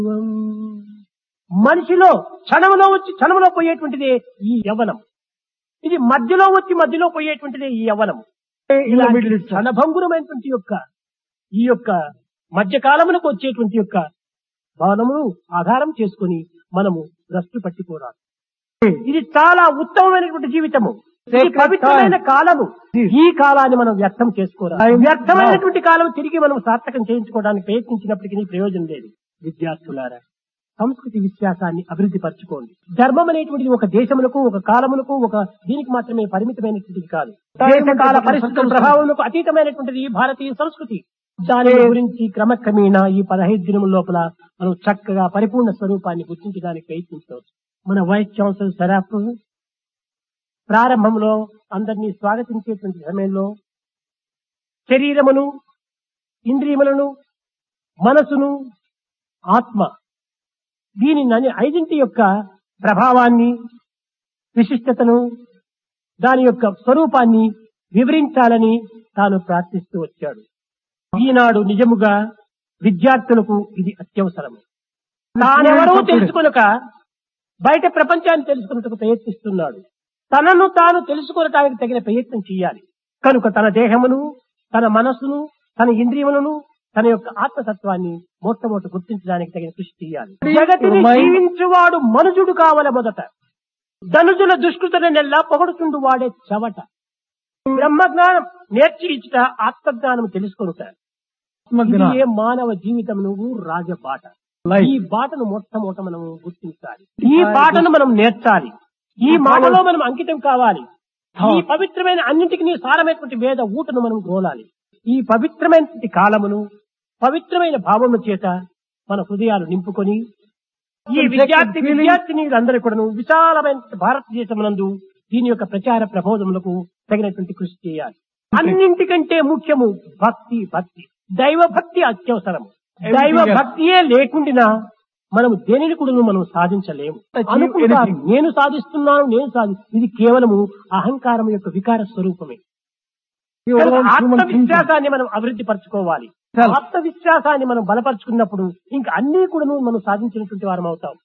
మనిషిలో క్షణంలో వచ్చి క్షణంలో పోయేటువంటిదే ఈ యవ్వనం ఇది మధ్యలో వచ్చి మధ్యలో పోయేటువంటిదే ఈ యవ్వనం In the middle itself. క్షణభంగురమైనటువంటి యొక్క ఈ యొక్క మధ్యకాలమునకు వచ్చేటువంటి యొక్క భవనమును ఆధారం చేసుకొని మనము భ్రష్టు పట్టిపోరాదు ఇది చాలా ఉత్తమమైనటువంటి జీవితము ఇది Sacred పవిత్రమైన time. కాలము This. ఈ కాలాన్ని మనం వ్యర్థం చేసుకోరాదు Time వ్యర్థమైనటువంటి కాలం తిరిగి మనం సార్థకం చేయించుకోవడానికి ప్రయత్నించినప్పటికీ ప్రయోజనం లేదు విద్యార్థులారా సంస్కృతి విశ్వాసాన్ని అభివృద్ధి పరచుకోండి ధర్మం అనేటువంటిది ఒక దేశములకు ఒక కాలములకు ఒక దీనికి మాత్రమే పరిమితమైనటువంటిది కాదు దేశ కాల పరిస్థితుల ప్రభావములకు అతీతమైనటువంటిది ఈ భారతీయ సంస్కృతి దాని గురించి క్రమక్రమేణా ఈ పదహైదు దినముల లోపల మనం చక్కగా పరిపూర్ణ స్వరూపాన్ని గుర్తించడానికి ప్రయత్నించవచ్చు మన వైస్ ఛాన్సలర్ సరాఫ్ ప్రారంభంలో అందరినీ స్వాగతించేటువంటి సమయంలో శరీరమును ఇంద్రియములను మనసును ఆత్మ దీని నని- ఐదింటి యొక్క ప్రభావాన్ని విశిష్టతను దాని యొక్క స్వరూపాన్ని వివరించాలని తాను ప్రార్థిస్తూ వచ్చాడు ఈనాడు నిజముగా విద్యార్థులకు ఇది అత్యవసరం తానెవరో తెలుసుకొనక బయట ప్రపంచాన్ని తెలుసుకున్నట్టుకు ప్రయత్నిస్తున్నాడు తనను తాను తెలుసుకొనటానికి తగిన ప్రయత్నం చేయాలి కనుక తన దేహమును తన మనస్సును తన ఇంద్రియములను తన యొక్క ఆత్మతత్వాన్ని మొట్టమొదటి గుర్తించడానికి తగిన కృషి చేయాలి జగతిని జీవించువాడు మనుజుడు కావల మొదట ధనుజుల దుష్కృతని నెల్లా పొగడుచుండు వాడే చెవట బ్రహ్మజ్ఞానం నేర్చి ఇచ్చుట ఆత్మజ్ఞానం తెలుసుకొనుట ఇది ఏ మానవ జీవితం నువ్వు రాజబాట Life. ఈ బాటను మొట్టమొదట మనం గుర్తించాలి ఈ బాటను మనం నేర్చాలి ఈ మాటలో మనం అంకితం కావాలి ఈ పవిత్రమైన అన్నింటికి సారమైనటువంటి వేద ఊటను మనం గోలాలి ఈ పవిత్రమైనటువంటి కాలమును పవిత్రమైన భావము చేత మన హృదయాలు నింపుకొని ఈ విద్యార్థి విద్యార్థినీలందరూ కూడాను విశాలమైన భారతదేశమునందు దీని యొక్క ప్రచార ప్రబోధములకు తగినటువంటి కృషి చేయాలి అన్నింటికంటే ముఖ్యము భక్తి భక్తి దైవ భక్తి అత్యవసరం దైవ భక్తియే లేకుండా మనము దేనిని కూడా మనం సాధించలేము Achieve అనుకుంటారు anything. నేను సాధిస్తున్నాను నేను సాధి ఇది కేవలము అహంకారం యొక్క వికార స్వరూపమే Your own human thinking. ఆత్మవిశ్వాసాన్ని మనం అభివృద్ధి పరచుకోవాలి Self. ఆత్మవిశ్వాసాన్ని మనం బలపరుచుకున్నప్పుడు ఇంకా అన్ని కూడా మనం సాధించినటువంటి వారం అవుతాం